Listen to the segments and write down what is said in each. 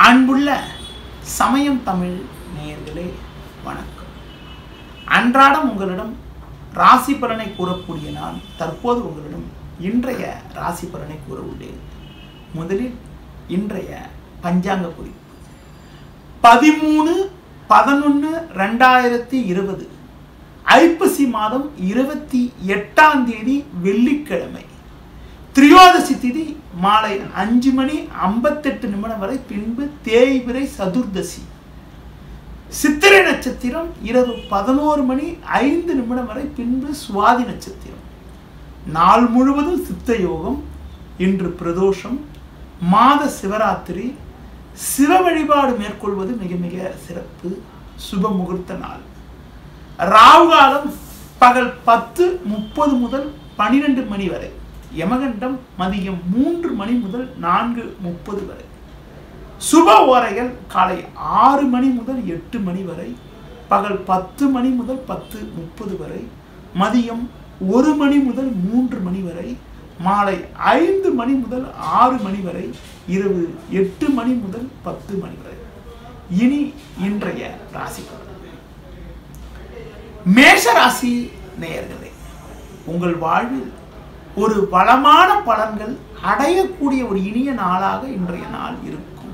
அன்புள்ள சமயம் தமிழ் நேயர்களே வணக்கம் அன்றாடம் உங்களிடம் ராசி பலனை கூறக்கூடிய நான் தற்போது உங்களிடம் இன்றைய ராசி பலனை கூற உள்ளேன் முதலில் இன்றைய பஞ்சாங்க குறிப்பு பதிமூணு பதினொன்று ரெண்டாயிரத்தி இருபது ஐப்பசி மாதம் இருபத்தி எட்டாம் தேதி வெள்ளிக்கிழமை திரியோதசி திதி மாலை அஞ்சு மணி ஐம்பத்தெட்டு நிமிடம் வரை பின்பு தேய்பிரை சதுர்தசி சித்திரை நட்சத்திரம் இரவு பதினோரு மணி ஐந்து நிமிடம் வரை பின்பு சுவாதி நட்சத்திரம் நாள் முழுவதும் சித்த யோகம் இன்று பிரதோஷம் மாத சிவராத்திரி சிவ வழிபாடு மேற்கொள்வது மிக மிக சிறப்பு சுப முகூர்த்த நாள் ராகு காலம் பகல் பத்து முப்பது முதல் பனிரெண்டு மணி வரை யமகண்டம் மதியம் மூன்று மணி முதல் நான்கு முப்பது வரை சுப ஓரைகள் காலை ஆறு மணி முதல் எட்டு மணி வரை பகல் பத்து மணி முதல் பத்து முப்பது வரை மதியம் ஒரு மணி முதல் மூன்று மணி வரை மாலை ஐந்து மணி முதல் ஆறு மணி வரை இரவு எட்டு மணி முதல் பத்து மணி வரை இனி இன்றைய ராசி பலன் மேஷ ராசி நேயர்களே உங்கள் வாழ்வில் ஒரு வளமான பலன்கள் அடையக்கூடிய ஒரு இனிய நாளாக இன்றைய நாள் இருக்கும்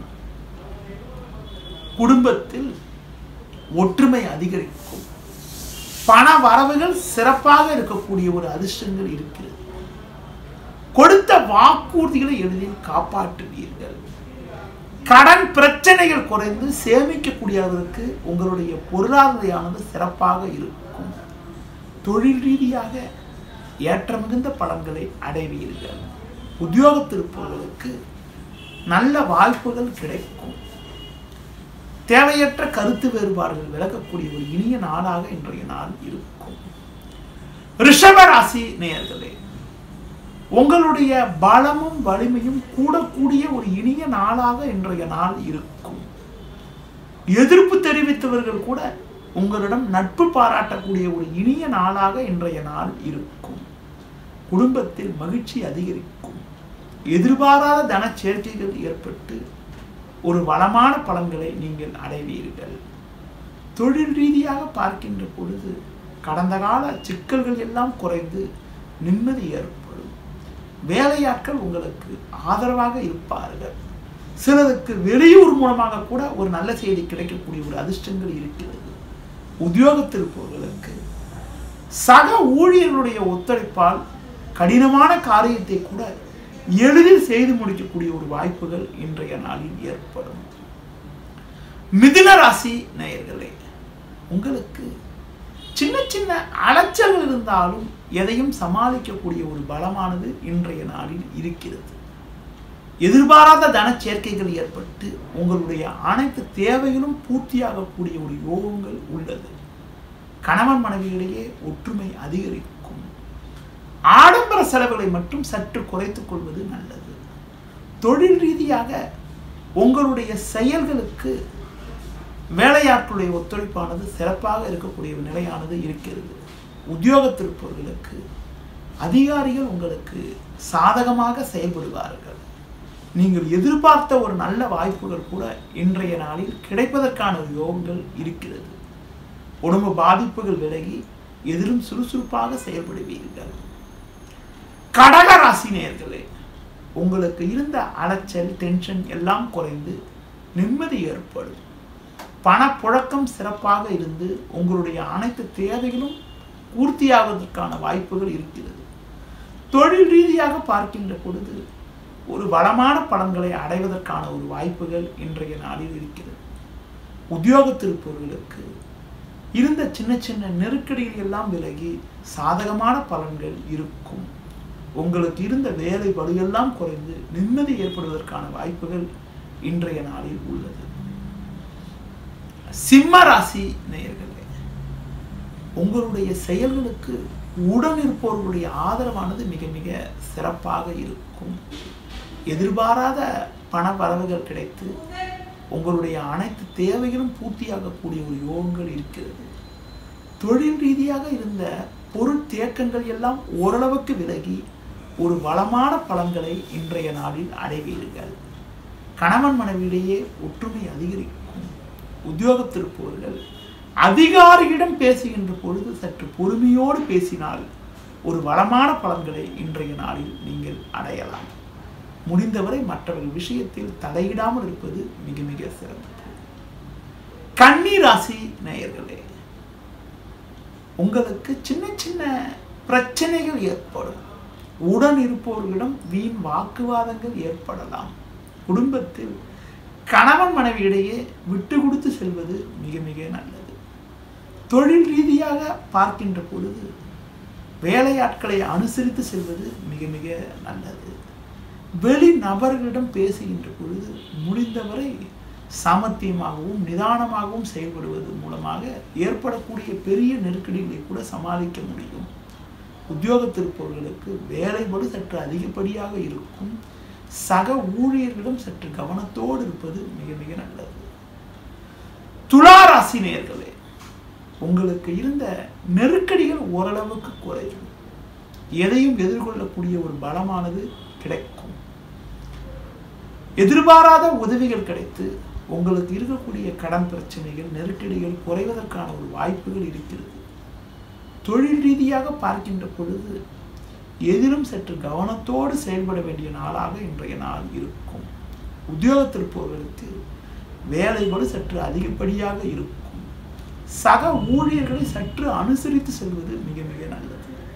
குடும்பத்தில் ஒற்றுமை அதிகரிக்கும் பண வரவுகள் சிறப்பாக இருக்கக்கூடிய ஒரு அதிர்ஷ்டங்கள் இருக்கிறது கொடுத்த வாக்குறுதிகளை எளிதில் காப்பாற்றுவீர்கள் கடன் பிரச்சனைகள் குறைந்து சேமிக்கக்கூடியவருக்கு உங்களுடைய பொருளாதாரமானது சிறப்பாக இருக்கும் தொழில் ரீதியாக ஏற்ற மிகுந்த பலன்களை அடைவீர்கள் உத்தியோகத்திருப்பவர்களுக்கு நல்ல வாய்ப்புகள் கிடைக்கும் தேவையற்ற கருத்து வேறுபாடுகள் விலகக்கூடிய ஒரு இனிய நாளாக இன்றைய நாள் இருக்கும் ரிஷப ராசி நேயர்களே உங்களுடைய பலமும் வலிமையும் கூடக்கூடிய ஒரு இனிய நாளாக இன்றைய நாள் இருக்கும் எதிர்ப்பு தெரிவித்தவர்கள் கூட உங்களிடம் நட்பு பாராட்டக்கூடிய ஒரு இனிய நாளாக இன்றைய நாள் இருக்கும் குடும்பத்தில் மகிழ்ச்சி அதிகரிக்கும் எதிர்பாராத தன சேர்க்கைகள் ஏற்பட்டு ஒரு வளமான பலன்களை நீங்கள் அடைவீர்கள் தொழில் ரீதியாக பார்க்கின்ற பொழுது கடந்த கால சிக்கல்கள் எல்லாம் குறைந்து நிம்மதி ஏற்படும் வேலையாட்கள் உங்களுக்கு ஆதரவாக இருப்பார்கள் சிலருக்கு வெளியூர் மூலமாக கூட ஒரு நல்ல செய்தி கிடைக்கக்கூடிய ஒரு அதிர்ஷ்டங்கள் இருக்கிறது உத்தியோகத்தில் இருப்பவர்களுக்கு சக ஊழியர்களுடைய ஒத்துழைப்பால் கடினமான காரியத்தை கூட எளிதில் செய்து முடிக்கக்கூடிய ஒரு வாய்ப்புகள் இன்றைய நாளில் ஏற்படும் மிதுன ராசி நேயர்களே உங்களுக்கு சின்ன சின்ன அலைச்சல்கள் இருந்தாலும் எதையும் சமாளிக்கக்கூடிய ஒரு பலமானது இன்றைய நாளில் இருக்கிறது எதிர்பாராத தன சேர்க்கைகள் ஏற்பட்டு உங்களுடைய அனைத்து தேவைகளும் பூர்த்தியாகக்கூடிய ஒரு யோகங்கள் உள்ளது கணவன் மனைவியிடையே ஒற்றுமை அதிகரிக்கும் ஆடம்பர செலவுகளை மட்டும் சற்று குறைத்துக் கொள்வது நல்லது தொழில் ரீதியாக உங்களுடைய செயல்களுக்கு வேலையாட்களுடைய ஒத்துழைப்பானது சிறப்பாக இருக்கக்கூடிய ஒரு நிலையானது இருக்கிறது உத்தியோகத்திருப்பவர்களுக்கு அதிகாரிகள் உங்களுக்கு சாதகமாக செயல்படுவார்கள் நீங்கள் எதிர்பார்த்த ஒரு நல்ல வாய்ப்புகள் கூட இன்றைய நாளில் கிடைப்பதற்கான ஒரு யோகங்கள் இருக்கிறது உடம்பு பாதிப்புகள் விலகி எதிலும் சுறுசுறுப்பாக செயல்படுவீர்கள் கடக ராசி நேர்களே உங்களுக்கு இருந்த அலைச்சல் டென்ஷன் எல்லாம் குறைந்து நிம்மதி ஏற்படும் பணப்புழக்கம் சிறப்பாக இருந்து உங்களுடைய அனைத்து தேவைகளும் பூர்த்தியாவதற்கான வாய்ப்புகள் இருக்கிறது தொழில் ரீதியாக பார்க்கின்ற பொழுது ஒரு வளமான பலன்களை அடைவதற்கான ஒரு வாய்ப்புகள் இன்றைய நாளில் இருக்கிறது உத்தியோகத்திருப்பவர்களுக்கு இருந்த சின்ன சின்ன நெருக்கடிகள் எல்லாம் விலகி சாதகமான பலன்கள் இருக்கும் உங்களுக்கு இருந்த வேலை பலுவெல்லாம் குறைந்து நிம்மதி ஏற்படுவதற்கான வாய்ப்புகள் இன்றைய நாளில் உள்ளது சிம்ம ராசி நேயர்களே உங்களுடைய செயல்களுக்கு உடன் இருப்பவர்களுடைய ஆதரவானது மிக மிக சிறப்பாக இருக்கும் எதிர்பாராத பண வரவுகள் கிடைத்து உங்களுடைய அனைத்து தேவைகளும் பூர்த்தியாகக்கூடிய ஒரு யோகங்கள் இருக்கிறது தொழில் ரீதியாக இருந்த பொருள் தேக்கங்கள் எல்லாம் ஓரளவுக்கு விலகி ஒரு வளமான பலன்களை இன்றைய நாளில் அடைவீர்கள் கணவன் மனைவியிடையே ஒற்றுமை அதிகரிக்கும் உத்தியோகத்திருப்பவர்கள் அதிகாரியிடம் பேசுகின்ற பொழுது சற்று பொறுமையோடு பேசினால் ஒரு வளமான பலன்களை இன்றைய நாளில் நீங்கள் அடையலாம் முடிந்தவரை மற்றவர்கள் விஷயத்தில் தலையிடாமல் இருப்பது மிக மிக சிறந்தது கன்னி ராசி நேயர்களே உங்களுக்கு சின்ன சின்ன பிரச்சனைகள் ஏற்படும் உடன் இருப்பவர்களிடம் வீண் வாக்குவாதங்கள் ஏற்படலாம் குடும்பத்தில் கணவன் மனைவியிடையே விட்டு கொடுத்து செல்வது மிக மிக நல்லது தொழில் ரீதியாக பார்க்கின்ற பொழுது வேலையாட்களை அனுசரித்து செல்வது மிக மிக நல்லது வெளி நபர்களிடம் பேசுகின்ற பொழுது முடிந்தவரை சாமர்த்தியமாகவும் நிதானமாகவும் செயல்படுவது மூலமாக ஏற்படக்கூடிய பெரிய நெருக்கடிகளை கூட சமாளிக்க முடியும் உத்தியோகத்திருப்பவர்களுக்கு வேலைபடு சற்று அதிகப்படியாக இருக்கும் சக ஊழியர்களிடம் சற்று கவனத்தோடு இருப்பது மிக மிக நல்லது துலா ராசி நேயர்களே உங்களுக்கு இருந்த நெருக்கடிகள் ஓரளவுக்கு குறையும் எதையும் எதிர்கொள்ளக்கூடிய ஒரு பலமானது கிடைக்கும் எதிர்பாராத உதவிகள் கிடைத்து உங்களுக்கு இருக்கக்கூடிய கடன் பிரச்சனைகள் நெருக்கடிகள் குறைவதற்கான ஒரு வாய்ப்புகள் இருக்கிறது தொழில் ரீதியாக பார்க்கின்ற பொழுது எதிலும் சற்று கவனத்தோடு செயல்பட வேண்டிய நாளாக இன்றைய நாள் இருக்கும் உத்தியோகத்திருப்பவர்களுக்கு வேலைகள் சற்று அதிகப்படியாக இருக்கும் சக ஊழியர்களை சற்று அனுசரித்து செல்வது மிக மிக நல்லது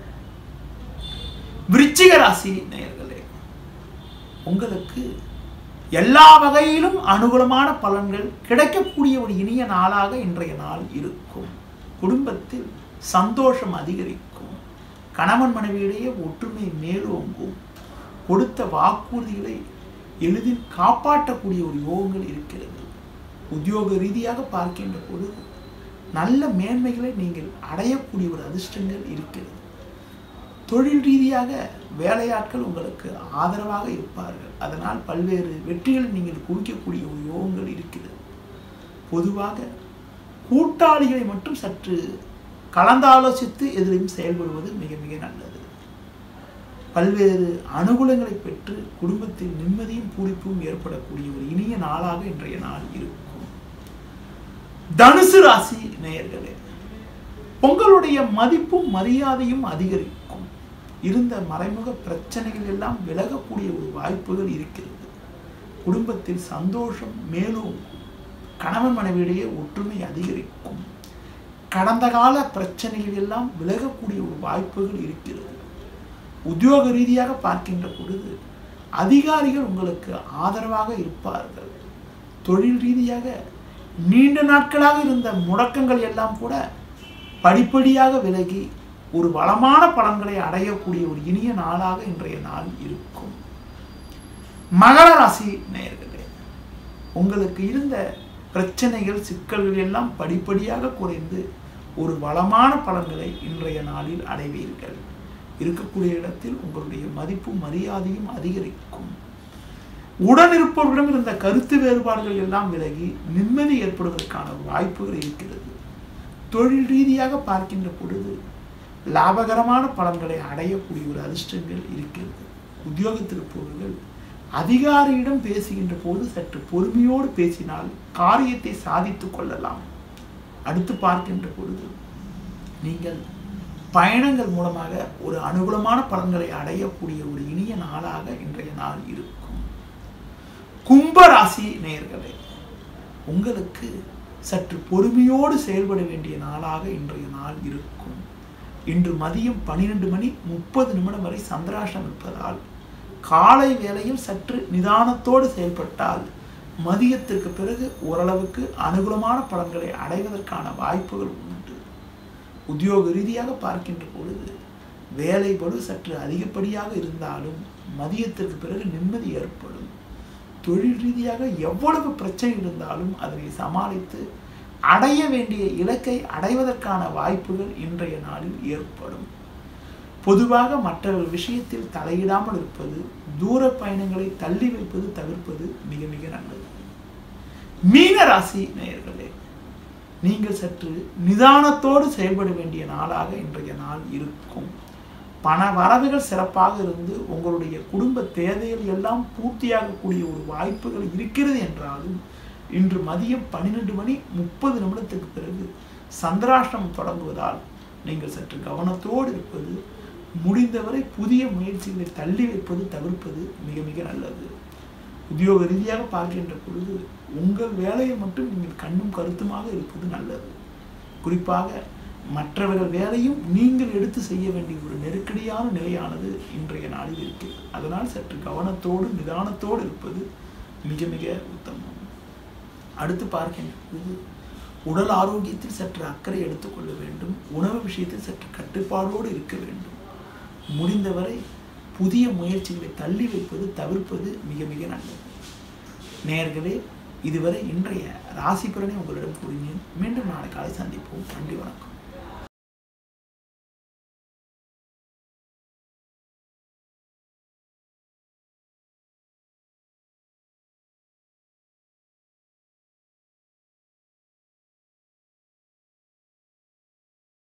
விருச்சிக ராசி நேயர்களே உங்களுக்கு எல்லா வகையிலும் அனுகூலமான பலன்கள் கிடைக்கக்கூடிய ஒரு இனிய நாளாக இன்றைய நாள் இருக்கும் குடும்பத்தில் சந்தோஷம் அதிகரிக்கும் கணவன் மனைவியிடையே ஒற்றுமை மேலோங்கும் கொடுத்த வாக்குறுதிகளை எளிதில் காப்பாற்றக்கூடிய ஒரு யோகங்கள் இருக்கிறது உத்தியோக ரீதியாக பார்க்கின்ற பொழுது நல்ல மேன்மைகளை நீங்கள் அடையக்கூடிய ஒரு அதிர்ஷ்டங்கள் இருக்கிறது தொழில் ரீதியாக வேலையாட்கள் உங்களுக்கு ஆதரவாக இருப்பார்கள் அதனால் பல்வேறு வெற்றிகளை நீங்கள் குவிக்கக்கூடிய ஒரு யோகங்கள் இருக்கிறது பொதுவாக கூட்டாளிகளை மட்டும் சற்று கலந்தாலோசித்து எதிலும் செயல்படுவது மிக மிக நல்லது பல்வேறு அனுகூலங்களை பெற்று குடும்பத்தில் நிம்மதியும் பூரிப்பும் ஏற்படக்கூடிய ஒரு இனிய நாளாக இன்றைய நாள் இருக்கும் தனுசு ராசி நேயர்களே உங்களுடைய மதிப்பும் மரியாதையும் அதிகரிக்கும் இருந்த மறைமுக பிரச்சனைகள் எல்லாம் விலகக்கூடிய ஒரு வாய்ப்புகள் இருக்கிறது குடும்பத்தில் சந்தோஷம் மேலும் கணவன் மனைவியிடையே ஒற்றுமை அதிகரிக்கும் கடந்த கால பிரச்சனைகள் எல்லாம் விலகக்கூடிய ஒரு வாய்ப்புகள் இருக்கிறது உத்தியோக ரீதியாக பார்க்கின்ற பொழுது அதிகாரிகள் உங்களுக்கு ஆதரவாக இருப்பார்கள் தொழில் ரீதியாக நீண்ட நாட்களாக இருந்த முடக்கங்கள் எல்லாம் கூட படிப்படியாக விலகி ஒரு வளமான பலன்களை அடையக்கூடிய ஒரு இனிய நாளாக இன்றைய நாள் இருக்கும் மகர ராசி நேயர்களே உங்களுக்கு இருந்த பிரச்சனைகள் சிக்கல்கள் எல்லாம் படிப்படியாக குறைந்து ஒரு வளமான பலன்களை இன்றைய நாளில் அடைவீர்கள் இருக்கக்கூடிய இடத்தில் உங்களுடைய மதிப்பும் மரியாதையும் அதிகரிக்கும் உடன் இருப்பவர்களிடம் இருந்த கருத்து வேறுபாடுகள் எல்லாம் விலகி நிம்மதி ஏற்படுவதற்கான வாய்ப்புகள் இருக்கிறது தொழில் ரீதியாக பார்க்கின்ற பொழுது லாபகரமான பலன்களை அடையக்கூடிய ஒரு அதிர்ஷ்டங்கள் இருக்கிறது உத்தியோகத்திருப்பவர்கள் அதிகாரியிடம் பேசுகின்ற போது சற்று பொறுமையோடு பேசினால் காரியத்தை சாதித்துக் கொள்ளலாம் அடுத்து பார்க்கின்ற பொழுது நீங்கள் பயணங்கள் மூலமாக ஒரு அனுகூலமான பலன்களை அடையக்கூடிய ஒரு இனிய நாளாக இன்றைய நாள் இருக்கும் கும்ப ராசி நேயர்களே உங்களுக்கு சற்று பொறுமையோடு செயல்பட வேண்டிய நாளாக இன்றைய நாள் இருக்கும் இன்று மதியம் பன்னிரெண்டு மணி முப்பது நிமிடம் வரை சந்திராஷ்டம் இருப்பதால் காலை வேளையில் சற்று நிதானத்தோடு செயல்பட்டால் மதியத்திற்கு பிறகு ஓரளவுக்கு அனுகூலமான பலன்களை அடைவதற்கான வாய்ப்புகள் உண்டு உத்தியோக ரீதியாக பார்க்கின்ற பொழுது வேலை பளு சற்று அதிகப்படியாக இருந்தாலும் மதியத்திற்கு பிறகு நிம்மதி ஏற்படும் தொழில் ரீதியாக எவ்வளவு பிரச்சனை இருந்தாலும் அதனை சமாளித்து அடைய வேண்டிய இலக்கை அடைவதற்கான வாய்ப்புகள் இன்றைய நாளில் ஏற்படும் பொதுவாக மற்றவர்கள் விஷயத்தில் தலையிடாமல் இருப்பது தூர பயணங்களை தள்ளி வைப்பது தவிர்ப்பது மிக மிக நல்லது மீன ராசி நேயர்களே நீங்கள் சற்று நிதானத்தோடு செயல்பட வேண்டிய நாளாக இன்றைய நாள் இருக்கும் பண வரவுகள் சிறப்பாக இருந்து உங்களுடைய குடும்ப தேவைகள் எல்லாம் பூர்த்தியாகக்கூடிய ஒரு வாய்ப்புகள் இருக்கிறது என்றாலும் இன்று மதியம் பன்னிரெண்டு மணி முப்பது நிமிடத்துக்கு பிறகு சந்திராஷ்டிரமம் தொடங்குவதால் நீங்கள் சற்று கவனத்தோடு இருப்பது முடிந்தவரை புதிய முயற்சிகளை தள்ளி வைப்பது தவிர்ப்பது மிக மிக நல்லது உத்தியோக ரீதியாக பார்க்கின்ற பொழுது உங்கள் வேலையை மட்டும் நீங்கள் கண்ணும் கருத்துமாக இருப்பது நல்லது குறிப்பாக மற்றவர்கள் வேலையும் நீங்கள் எடுத்து செய்ய வேண்டிய ஒரு நெருக்கடியான நிலையானது இன்றைய நாளில் இருக்கிறது அதனால் சற்று கவனத்தோடு நிதானத்தோடு இருப்பது மிக மிக உத்தமம் அடுத்து பார்க்கின்ற பொழுது உடல் ஆரோக்கியத்தில் சற்று அக்கறை எடுத்துக்கொள்ள வேண்டும் உணவு விஷயத்தில் சற்று கட்டுப்பாடோடு இருக்க வேண்டும் முடிந்தவரை புதிய முயற்சிகளை தள்ளி வைப்பது தவிர்ப்பது மிக மிக நல்லது நேர்களே இதுவரை இன்றைய ராசி பலனை உங்களிடம் கூறினேன் மீண்டும் நாளை காலை சந்திப்போம் நன்றி வணக்கம்